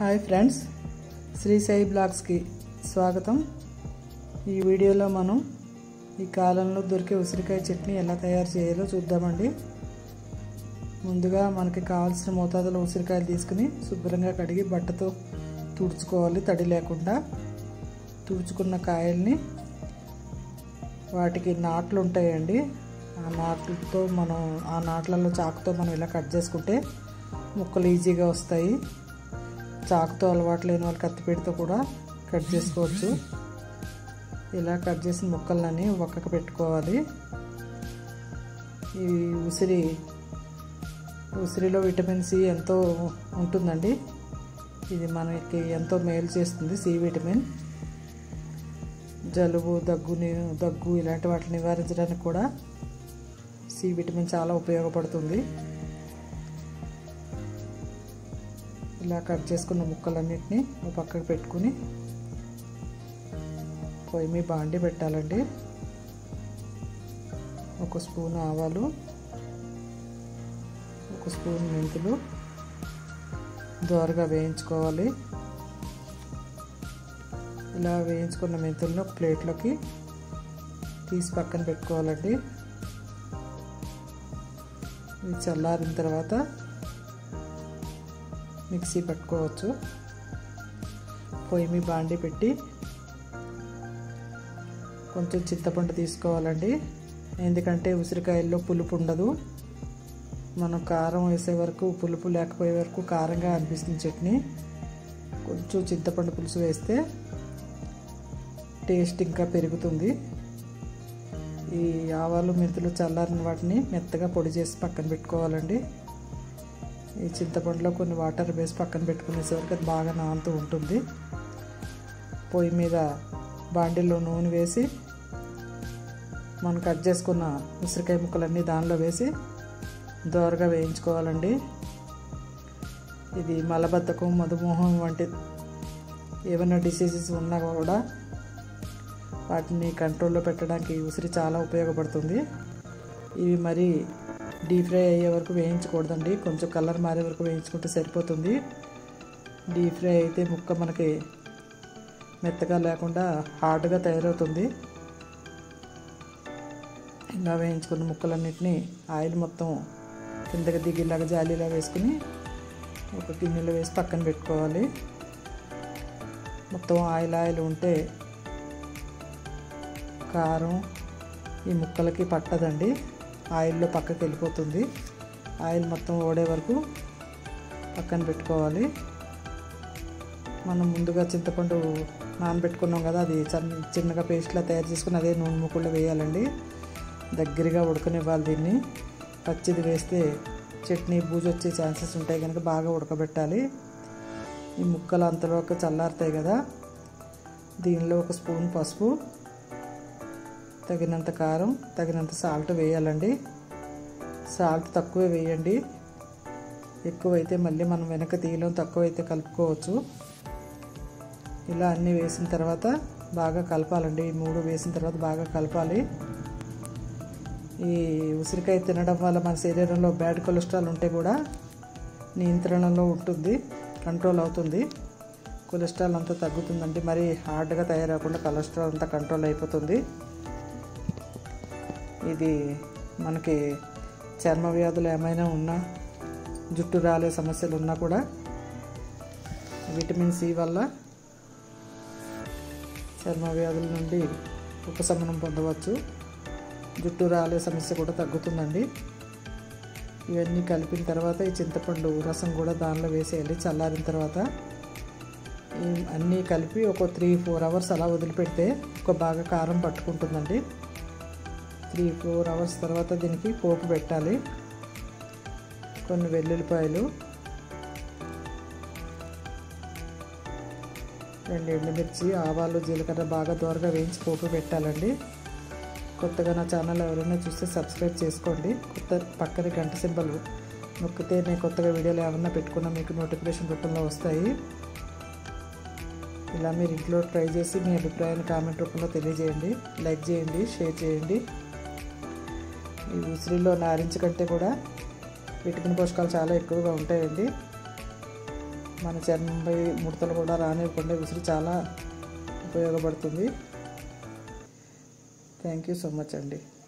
hi friends Sri Sai బ్లాగ్స్కి స్వాగతం ఈ వీడియోలో మనం ఈ కాలంలో దొరికే ఉసిరికాయ చట్నీ ఎలా తయారు చేయాలో చూద్దామండి ముందుగా మనకి కావాల్సిన మోతాదులో ఉసిరికాయలు తీసుకుని శుభ్రంగా కడిగి బట్టతో తుడుచుకోవాలి తడి లేకుండా తుడుచుకున్న కాయల్ని వాటికి నాట్లు ఉంటాయండి ఆ నాట్లతో మనం ఆ నాట్లలో చాకుతో మనం ఇలా కట్ చేసుకుంటే ముక్కలు ఈజీగా వస్తాయి చాకుతో అలవాటు లేని వాళ్ళు కత్తిపీటతో కూడా కట్ చేసుకోవచ్చు ఇలా కట్ చేసిన ముక్కలన్నీ ఒక్కకు పెట్టుకోవాలి ఈ ఉసిరి ఉసిరిలో విటమిన్ సి ఎంతో ఉంటుందండి ఇది మనకి ఎంతో మేలు చేస్తుంది సి విటమిన్ జలుబు దగ్గుని దగ్గు ఇలాంటి వాటిని నివారించడానికి కూడా సి విటమిన్ చాలా ఉపయోగపడుతుంది ఇలా కట్ చేసుకున్న ముక్కలన్నిటిని ఒక పక్కకు పెట్టుకుని పొయ్యి మీ బాండి పెట్టాలండి ఒక స్పూన్ ఆవాలు ఒక స్పూన్ మెంతులు దోరగా వేయించుకోవాలి ఇలా వేయించుకున్న మెంతులను ఒక ప్లేట్లోకి తీసి పక్కన పెట్టుకోవాలండి ఇవి చల్లారిన తర్వాత మిక్సీ పట్టుకోవచ్చు పొయ్యి మీ బాండి పెట్టి కొంచెం చింతపండు తీసుకోవాలండి ఎందుకంటే ఉసిరికాయల్లో పులుపు ఉండదు మనం కారం వేసే వరకు పులుపు లేకపోయే వరకు కారంగా అనిపిస్తుంది చట్నీ కొంచెం చింతపండు పులుసు వేస్తే టేస్ట్ ఇంకా పెరుగుతుంది ఈ ఆవాలు మెంతులు చల్లారిన వాటిని మెత్తగా పొడి చేసి పక్కన పెట్టుకోవాలండి ఈ చింతపండులో కొన్ని వాటర్ వేసి పక్కన పెట్టుకునేసరికి అది బాగా నానుతూ ఉంటుంది పొయ్యి మీద బాండిలో నూనె వేసి మనం కట్ చేసుకున్న ఉసిరికాయ ముక్కలన్నీ దానిలో వేసి దోరగా వేయించుకోవాలండి ఇది మలబద్ధకం మధుమోహం వంటి ఏమైనా డిసీజెస్ ఉన్నా కూడా వాటిని కంట్రోల్లో పెట్టడానికి ఉసిరి చాలా ఉపయోగపడుతుంది ఇవి మరి డీప్ ఫ్రై అయ్యే వరకు వేయించకూడదండి కొంచెం కలర్ మారే వరకు వేయించుకుంటే సరిపోతుంది డీప్ ఫ్రై అయితే ముక్క మనకి మెత్తగా లేకుండా హార్డ్గా తయారవుతుంది ఇలా వేయించుకున్న ముక్కలన్నిటిని ఆయిల్ మొత్తం కిందకి దిగిలాగా జాలీలా వేసుకుని ఒక గిన్నెలో వేసి పక్కన పెట్టుకోవాలి మొత్తం ఆయిల్ ఆయిల్ ఉంటే కారం ఈ ముక్కలకి పట్టదండి ఆయిల్లో పక్కకి వెళ్ళిపోతుంది ఆయిల్ మొత్తం ఓడే వరకు పక్కన పెట్టుకోవాలి మనం ముందుగా చింతపండు నానబెట్టుకున్నాం కదా అది చిన్నగా పేస్ట్లా తయారు చేసుకుని అదే నూనె ముక్కుల్లో వేయాలండి దగ్గరగా ఉడకనివ్వాలి దీన్ని పచ్చిది వేస్తే చట్నీ బూజు వచ్చే ఛాన్సెస్ ఉంటాయి కనుక బాగా ఉడకబెట్టాలి ఈ ముక్కలు అంతలోకి చల్లారుతాయి కదా దీనిలో ఒక స్పూన్ పసుపు తగినంత కారం తగినంత సాల్ట్ వేయాలండి సాల్ట్ తక్కువే వేయండి ఎక్కువైతే మళ్ళీ మనం వెనక తీయలేం తక్కువైతే కలుపుకోవచ్చు ఇలా అన్నీ వేసిన తర్వాత బాగా కలపాలండి ఈ మూడు వేసిన తర్వాత బాగా కలపాలి ఈ ఉసిరికాయ తినడం వల్ల మన శరీరంలో బ్యాడ్ కొలెస్ట్రాల్ ఉంటే కూడా నియంత్రణలో ఉంటుంది కంట్రోల్ అవుతుంది కొలెస్ట్రాల్ అంతా తగ్గుతుందండి మరి హార్డ్గా తయారవకుండా కొలెస్ట్రాల్ అంతా కంట్రోల్ అయిపోతుంది ఇది మనకి చర్మ వ్యాధులు ఏమైనా ఉన్నా జుట్టు రాలే సమస్యలు ఉన్నా కూడా విటమిన్ సి వల్ల చర్మ వ్యాధుల నుండి ఉపశమనం పొందవచ్చు జుట్టు రాలే సమస్య కూడా తగ్గుతుందండి ఇవన్నీ కలిపిన తర్వాత ఈ చింతపండు రసం కూడా దానిలో వేసేయాలి చల్లారిన తర్వాత అన్నీ కలిపి ఒక త్రీ ఫోర్ అవర్స్ అలా వదిలిపెడితే ఒక బాగా కారం పట్టుకుంటుందండి త్రీ ఫోర్ అవర్స్ తర్వాత దీనికి పోపు పెట్టాలి కొన్ని వెల్లుల్లిపాయలు రెండు ఎండుమిర్చి ఆవాలు జీలకర్ర బాగా దూరగా వేయించి పోపు పెట్టాలండి కొత్తగా నా ఛానల్ ఎవరైనా చూస్తే సబ్స్క్రైబ్ చేసుకోండి కొత్త పక్కన గంట సింబల్ నొక్కితే నేను కొత్తగా వీడియోలు ఏమన్నా పెట్టుకున్నా మీకు నోటిఫికేషన్ రూపంలో వస్తాయి ఇలా మీరు ఇంట్లో ట్రై చేసి మీ అభిప్రాయాన్ని కామెంట్ రూపంలో తెలియజేయండి లైక్ చేయండి షేర్ చేయండి ఈ ఉసిరిలో నారింజ కంటే కూడా విటమిన్ పోషకాలు చాలా ఎక్కువగా ఉంటాయండి మన చర్మంపై ముడతలు కూడా రానివ్వకుండా విసురు చాలా ఉపయోగపడుతుంది థ్యాంక్ యూ సో మచ్ అండి